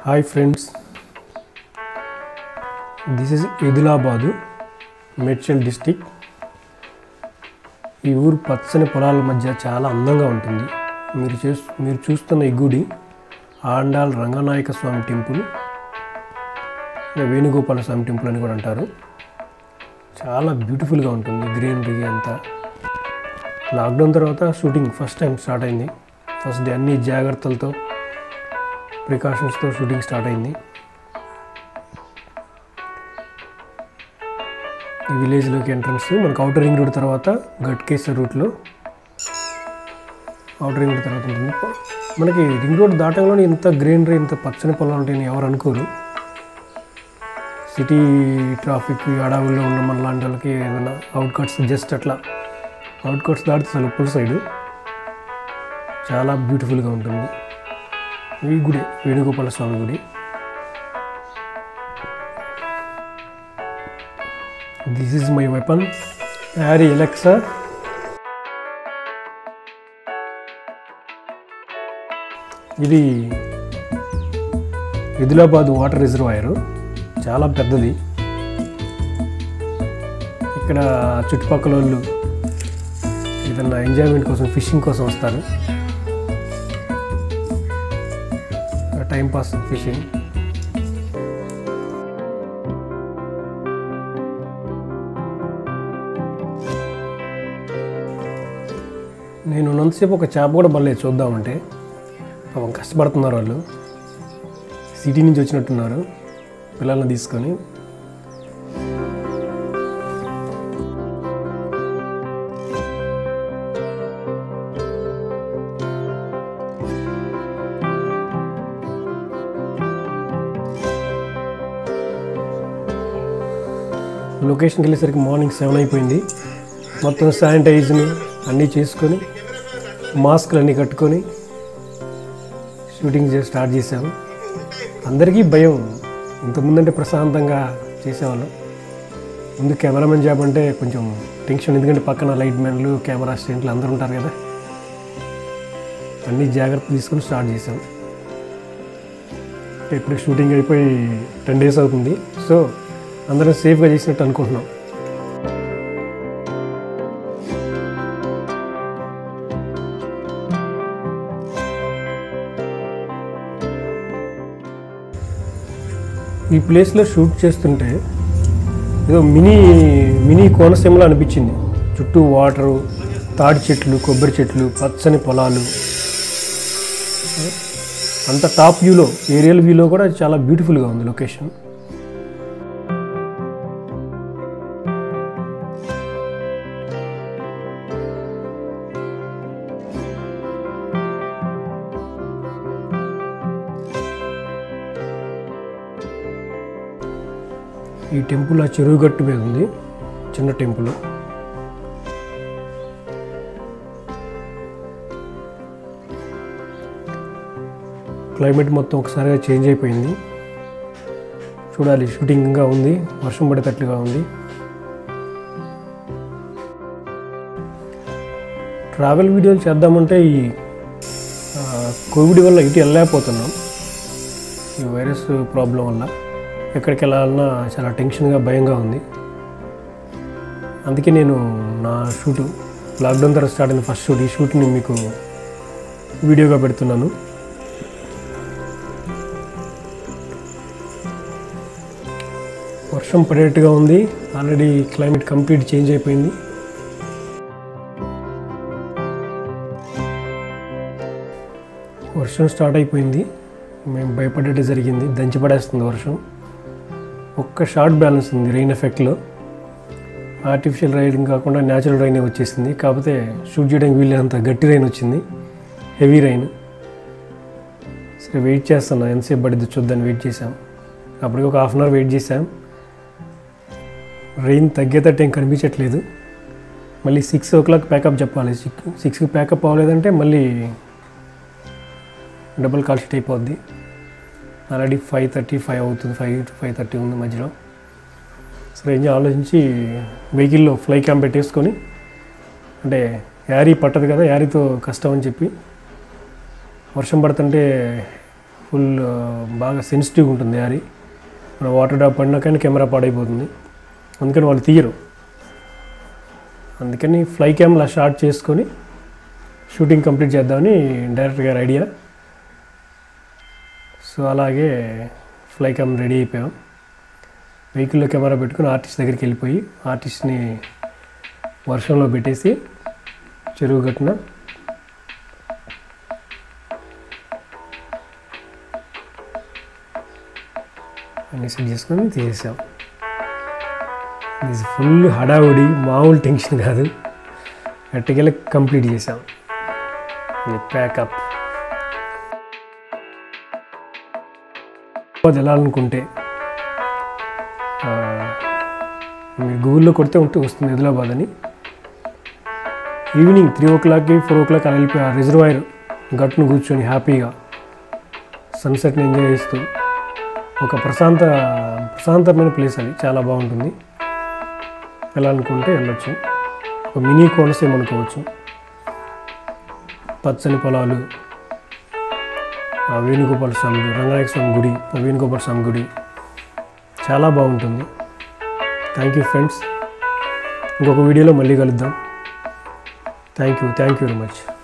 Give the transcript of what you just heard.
hi friends this is Adilabad Medchal district ఈ ఊరు పచ్చని పొలాల మధ్య చాలా అందంగా ఉంటుంది మీరు చూ మీరు చూస్తున్న ఈ గుడి ఆండాల్ రంగనాయక స్వామి టెంపుల్ లేదా వేణుగోపాల స్వామి టెంపుల్ అని కూడా అంటారు చాలా బ్యూటిఫుల్గా ఉంటుంది గ్రీనరీ అంతా లాక్డౌన్ తర్వాత షూటింగ్ ఫస్ట్ టైం స్టార్ట్ అయింది ఫస్ట్ డే అన్ని జాగ్రత్తలతో ప్రికాషన్స్తో షూటింగ్ స్టార్ట్ అయింది ఈ విలేజ్లోకి ఎంట్రన్స్ మనకు అవుటర్ రింగ్ రోడ్ తర్వాత గట్కేశ్వర్ రూట్లో అవుటర్ రింగ్ రోడ్ తర్వాత ఉంటుంది మనకి రింగ్ రోడ్ దాటంలోనే ఇంత గ్రీనరీ ఇంత పచ్చని పొలాలు ఉంటాయని ఎవరు అనుకోరు సిటీ ట్రాఫిక్ అడవుల్లో ఉన్న మన లాంటి వాళ్ళకి ఏదైనా అవుట్కట్స్ జస్ట్ అట్లా అవుట్కట్స్ దాటితే అసలు ఉప్పుల సైడు చాలా బ్యూటిఫుల్గా ఉంటుంది ఈ గుడి వేణుగోపాల స్వామి గుడి this is my weapon Harry Alexa ఇది ఆదిలాబాద్ వాటర్ రిజర్వాయర్ చాలా పెద్దది ఇక్కడ చుట్టుపక్కల వాళ్ళు ఏదన్నా ఎంజాయ్మెంట్ కోసం ఫిషింగ్ కోసం వస్తారు టైం పాస్ ఫిషింగ్ నేను ఉన్నంతసేపు ఒక చేప కూడా పడలేదు చూద్దామంటే పాపం కష్టపడుతున్నారు వాళ్ళు సిటీ నుంచి వచ్చినట్టున్నారు పిల్లల్ని తీసుకొని లొకేషన్కి వెళ్ళేసరికి మార్నింగ్ సెవెన్ అయిపోయింది మొత్తం శానిటైజ్ని అన్నీ చేసుకొని మాస్క్లు అన్నీ కట్టుకొని షూటింగ్ చేసి స్టార్ట్ చేసాము అందరికీ భయం ఇంతకుముందంటే ప్రశాంతంగా చేసేవాళ్ళం ముందు కెమెరామెన్ జాబ్ అంటే కొంచెం టెన్షన్ ఎందుకంటే పక్కన లైట్ మ్యాన్లు కెమెరా అసిస్టెంట్లు అందరూ ఉంటారు కదా అన్నీ జాగ్రత్త తీసుకొని స్టార్ట్ చేసాం ఇప్పుడు షూటింగ్ అయిపోయి టెన్ డేస్ అవుతుంది సో అందరం సేఫ్గా చేసినట్టు అనుకుంటున్నాం ఈ ప్లేస్లో షూట్ చేస్తుంటే ఏదో మినీ మినీ కోనసీమలో అనిపించింది చుట్టూ వాటరు తాడి చెట్లు కొబ్బరి చెట్లు పచ్చని పొలాలు అంత టాప్ వ్యూలో ఏరియల్ వ్యూలో కూడా చాలా బ్యూటిఫుల్గా ఉంది లొకేషన్ ఈ టెంపుల్ ఆ చెరువు గట్టు మీద ఉంది చిన్న టెంపుల్ క్లైమేట్ మొత్తం ఒకసారిగా చేంజ్ అయిపోయింది చూడాలి షూటింగ్ ఇంకా ఉంది వర్షం పడేటట్లుగా ఉంది ట్రావెల్ వీడియోలు చేద్దామంటే ఈ ఆ, కోవిడ్ వల్ల ఇటు వెళ్ళలేకపోతున్నాం ఈ వైరస్ ప్రాబ్లం వల్ల ఎక్కడికి వెళ్ళాలన్నా చాలా టెన్షన్గా భయంగా ఉంది అందుకే నేను నా షూటు లాక్డౌన్ తర్వాత స్టార్ట్ అయిన ఫస్ట్ షూట్ ఈ షూట్ని మీకు వీడియోగా పెడుతున్నాను వర్షం పడేట్టుగా ఉంది ఆల్రెడీ క్లైమేట్ కంప్లీట్ చేంజ్ అయిపోయింది వర్షం స్టార్ట్ అయిపోయింది మేము భయపడేట్టు జరిగింది దంచి పడేస్తుంది వర్షం ఒక్క షార్ట్ బ్యాలెన్స్ ఉంది రెయిన్ ఎఫెక్ట్లో ఆర్టిఫిషియల్ రైన్ కాకుండా న్యాచురల్ రైన్ వచ్చేసింది కాకపోతే షూట్ చేయడానికి వీళ్ళంత గట్టి రైన్ వచ్చింది హెవీ రైన్ సరే వెయిట్ చేస్తున్నా ఎంతసేపు పడిద్ది చూద్దాన్ని వెయిట్ చేసాం అప్పటికి ఒక హాఫ్ అన్ అవర్ వెయిట్ చేసాం రెయిన్ తగ్గేటట్టు ఏం కనిపించట్లేదు మళ్ళీ సిక్స్ ఓ క్లాక్ ప్యాకప్ చెప్పాలి సిక్స్ సిక్స్కి ప్యాకప్ అవ్వలేదంటే మళ్ళీ డబుల్ కాల్ షీట్ అయిపోద్ది ఆల్రెడీ ఫైవ్ థర్టీ ఫైవ్ అవుతుంది ఫైవ్ టు ఫైవ్ థర్టీ ఉంది మధ్యలో సరే ఏం చేయాలి ఆలోచించి వెహికల్లో ఫ్లై క్యాంప్ పెట్టేసుకొని అంటే యారీ పట్టదు కదా యారీతో కష్టం అని చెప్పి వర్షం పడుతుంటే ఫుల్ ఆ, బాగా సెన్సిటివ్ ఉంటుంది దారి మన వాటర్ డ్రాప్ పడినా కానీ కెమెరా పాడైపోతుంది అందుకని వాళ్ళు తీయరు అందుకని ఫ్లై క్యామ్లా షార్ట్ చేసుకొని షూటింగ్ కంప్లీట్ చేద్దామని డైరెక్టర్ గారి ఐడియా సో అలాగే ఫ్లై క్యామ్ రెడీ అయిపోయాం వెహికల్లో కెమెరా పెట్టుకుని ఆర్టిస్ట్ దగ్గరికి వెళ్ళిపోయి ఆర్టిస్ట్ని వర్షంలో పెట్టేసి చెరువు గట్టున అన్ని సెట్ చేసుకొని తీసేసాం ఇది ఫుల్ హడావుడి మామూలు టెన్షన్ కాదు గట్టికెళ్ళి కంప్లీట్ చేసాం ఇది ప్యాకప్ హైదరాబాద్ వెళ్ళాలనుకుంటే ఆ, మీరు గూగుల్లో కొడితే ఉంటే వస్తుంది హైదరాబాద్ అని ఈవినింగ్ త్రీ ఓ క్లాక్కి ఫోర్ ఓ క్లాక్ అలా వెళ్ళిపోయి ఆ రిజర్వాయర్ గట్టును కూర్చొని హ్యాపీగా సన్సెట్ని ఎంజాయ్ చేస్తూ ఒక ప్రశాంత ప్రశాంతమైన ప్లేస్ అది చాలా బాగుంటుంది వెళ్ళాలనుకుంటే వెళ్ళొచ్చు ఒక మినీ కోనసీమ అనుకోవచ్చు పచ్చని పొలాలు ఆ వేణుగోపాల స్వామి గుడి రంగనాయక స్వామి గుడి ఆ వేణుగోపాల స్వామి గుడి చాలా బాగుంటుంది థ్యాంక్ యూ ఫ్రెండ్స్ ఇంకొక వీడియోలో మళ్ళీ కలుద్దాం thank you thank you very much